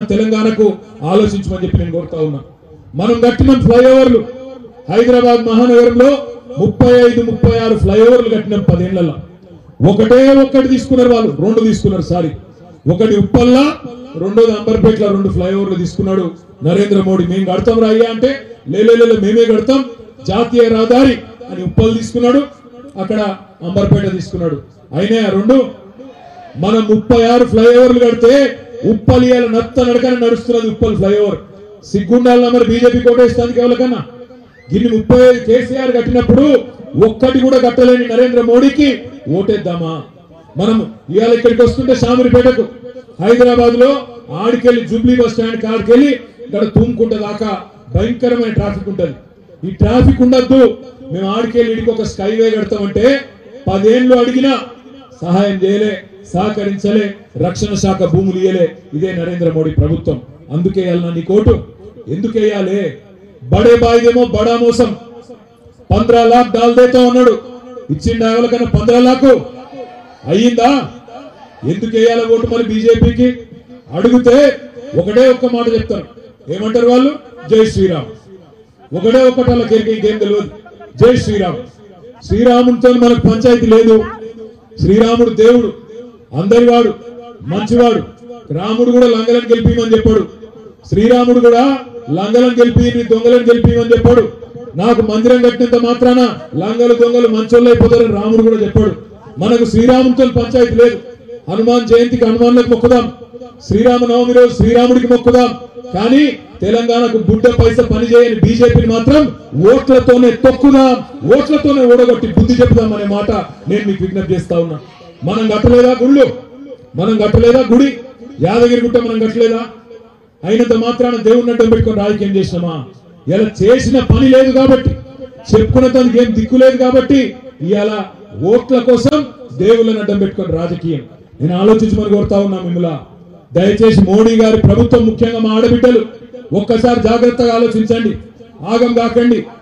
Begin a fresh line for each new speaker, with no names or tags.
తెలంగాణకు ఆలోచించమని చెప్పి నేను కోరుతా ఉన్నా మనం కట్టిన ఫ్లైఓవర్లు హైదరాబాద్ మహానగరంలో ముప్పై ఐదు ముప్పై ఆరు ఫ్లైఓవర్లు కట్టినాం పదేళ్లలో ఒకటే ఒక్కటి తీసుకున్నారు వాళ్ళు రెండు తీసుకున్నారు సారీ ఒకటి ఉప్పల్లా రెండోది అంబర్పేటలో రెండు ఫ్లైఓవర్లు తీసుకున్నాడు నరేంద్ర మోడీ మేము కడతాం రా అయ్యా అంటే లేలే లేలే మేమే కడతాం జాతీయ రహదారి అని ఉప్పల్ తీసుకున్నాడు అక్కడ అంబర్పేట తీసుకున్నాడు అయినా ఆ రెండు మనం ముప్పై ఆరు ఫ్లైఓవర్లు కడితే ఉప్పలియాల నత్త నడకన నడుస్తున్నది ఉప్పల్ ఫ్లైఓవర్ సిగ్గుండాల మరి బీజేపీ కోటేస్తానికి ఎవరికన్నా గిన్ని ముప్పై ఐదు కేసీఆర్ కట్టినప్పుడు ఒక్కటి కూడా కట్టలేని నరేంద్ర మోడీకి ఓటేద్దామా మనం ఇవాళ ఇక్కడికి వస్తుంటే షామిరిపేటకు హైదరాబాద్ లో ఆడికెళ్ళి జూబ్లీ బస్ స్టాండ్ కాడికెళ్ళి ఇక్కడ తుమ్ముకుంట దాకా భయంకరమైన ట్రాఫిక్ ఉంటది ఈ ట్రాఫిక్ ఉండద్దు మేము ఆడికెళ్ళి ఇడికి ఒక స్కైవే కడతామంటే పదేళ్ళు అడిగినా సహాయం చేయలే సహకరించలే రక్షణ శాఖ భూములు ఇయ్యలే ఇదే నరేంద్ర మోడీ ప్రభుత్వం అందుకే వేయాలన్నా నీ కోటు ఎందుకు వేయాలి బడే బాయిదేమో బడా మోసం పంద్రా లాక్ డాల్ దేతో అన్నాడు ఇచ్చిండు ఎవరికన్నా పంద్రా లాకు అయ్యిందా ఎందుకు వేయాలి ఓటు మరి బీజేపీకి అడిగితే ఒకటే ఒక్క మాట చెప్తారు ఏమంటారు వాళ్ళు జై శ్రీరామ్ ఒకటే ఒక్కటి వాళ్ళకి ఎరిగి ఇంకేం తెలియదు జై శ్రీరామ్ శ్రీరాముడితో మనకు పంచాయతీ లేదు శ్రీరాముడు దేవుడు అందరివాడు మంచివాడు రాముడు కూడా లంగలను గెలిపిమని చెప్పాడు శ్రీరాముడు కూడా లంగలను గెలిపి నీ దొంగలను గెలిపిమని చెప్పాడు నాకు మందిరం కట్టినంత మాత్రాన లంగలు దొంగలు మంచోళ్ళు అయిపోతారని రాముడు కూడా చెప్పాడు మనకు శ్రీరాముడితో పంచాయతీ లేదు హనుమాన్ జయంతికి హనుమాన్లకు మొక్కుదాం శ్రీరామ నవమి రోజు శ్రీరాముడికి మొక్కుదాం కానీ తెలంగాణకు బుడ్డ పైస పని చేయని బీజేపీని మాత్రం ఓట్లతోనే తొక్కుదాం ఓట్లతోనే ఓడగొట్టి బుద్ధి చెప్దాం అనే మాట నేను మీకు విజ్ఞప్తి చేస్తా ఉన్నా మనం కట్టలేదా గుళ్ళు మనం కట్టలేదా గుడి యాదగిరి గుట్ట మనం కట్టలేదా అయినంత మాత్రాన దేవుడిని అడ్డం పెట్టుకొని రాజకీయం చేసినామా ఇలా చేసిన పని లేదు కాబట్టి చెప్పుకున్న తనకి ఏం దిక్కు లేదు కాబట్టి ఇవాళ ఓట్ల కోసం దేవుళ్ళని అడ్డం పెట్టుకొని రాజకీయం నేను ఆలోచించమని కోరుతా ఉన్నా మిమ్మల్ని దయచేసి మోడీ గారి ప్రభుత్వం ముఖ్యంగా మా ఆడబిడ్డలు ఒక్కసారి జాగ్రత్తగా ఆలోచించండి ఆగం కాకండి